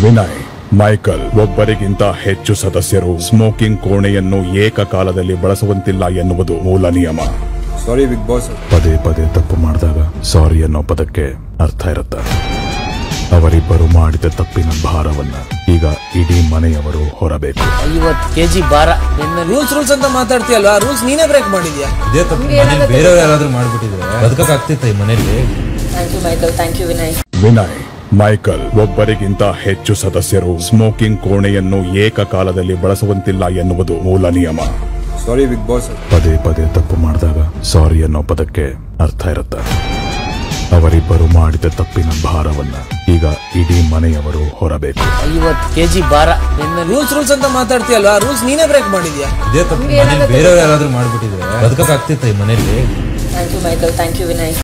Vinay Michael ಒಬ್ಬರಿಗಿಂತ ಹೆಚ್ಚು ಸದಸ್ಯರು ಸ್ಮೋಕಿಂಗ್ ಕೋಣೆಯನ್ನು ಏಕಕಾಲದಲ್ಲಿ ಬಳಸುವಂತಿಲ್ಲ ಎನ್ನುವುದು ಮೂಲ ನಿಯಮ ಸಾರಿ ಬಿಗ್ ಬಾಸ್ ಪದೇ ಪದೇ ತಪ್ಪು ಮಾಡಿದಾಗ ಸಾರಿ ಅನ್ನೋ ಪದಕ್ಕೆ ಅರ್ಥ ಇರುತ್ತೆ ಅವರಿಬ್ಬರು ಮಾಡಿದ ತಪ್ಪಿನ ಭಾರವನ್ನ ಈಗ ಇಡೀ ಮನೆಯವರು ಹೊರಬೇಕು ಐವತ್ತು ಕೆಜಿ ಭಾರ ನಿನ್ನ ರೂಲ್ಸ್ ರೂಲ್ಸ್ ಅಂತ ಮಾತಾಡ್ತೀಯಲ್ವಾ ರೂಲ್ಸ್ ನೀನೇ ಬ್ರೇಕ್ ಮಾಡಿದ್ಯಾ ಇದೇ ತಪ್ಪು ಮನೇಲಿ ಬೇರೆಯವ್ರು ಯಾರಾದ್ರೂ ಮಾಡ್ಬಿಟ್ಟಿದ್ರೆ ಬದುಕಕ್ ಆಗ್ತಿತ್ತ ಈ ಮನೇಲಿ thank you Michael thank you Vinay Vinay Michael ಒಬ್ಬರಿಗಿಂತ ಹೆಚ್ಚು ಸದಸ್ಯರು ಸ್ಮೋಕಿಂಗ್ ಕೋಣೆಯನ್ನು ಏಕಕಾಲದಲ್ಲಿ ಬಳಸುವಂತಿಲ್ಲ ಎನ್ನುವುದು ಮೂಲ ನಿಯಮ ಸಾರಿ ಬಿಗ್ ಬಾಸ್ ಪದೇ ಪದೇ ತಪ್ಪು ಮಾಡಿದಾಗ ಸಾರಿ ಅನ್ನೋ ಪದಕ್ಕೆ ಅರ್ಥ ಇರುತ್ತೆ ಅವರಿಬ್ಬರು ಮಾಡಿದ ತಪ್ಪಿನ ಭಾರವನ್ನ ಈಗ ಇಡೀ ಮನೆಯವರು ಹೊರಬೇಕು ಐವತ್ತು ಕೆಜಿ ಭಾರ ನಿನ್ನ ರೂಲ್ಸ್ ರೂಲ್ಸ್ ಅಂತ ಮಾತಾಡ್ತೀಯಲ್ವಾ ರೂಲ್ಸ್ ನೀನೇ ಬ್ರೇಕ್ ಮಾಡಿದ್ಯಾ ಇದೇ ತಪ್ಪು ಮನೇಲಿ ಬೇರೆಯವ್ರು ಯಾರಾದ್ರೂ ಮಾಡ್ಬಿಟ್ಟಿದ್ರೆ ಬದುಕಕ್ ಆಗ್ತಿತ್ತ ಈ ಮನೇಲಿ thank you Michael thank you Vinay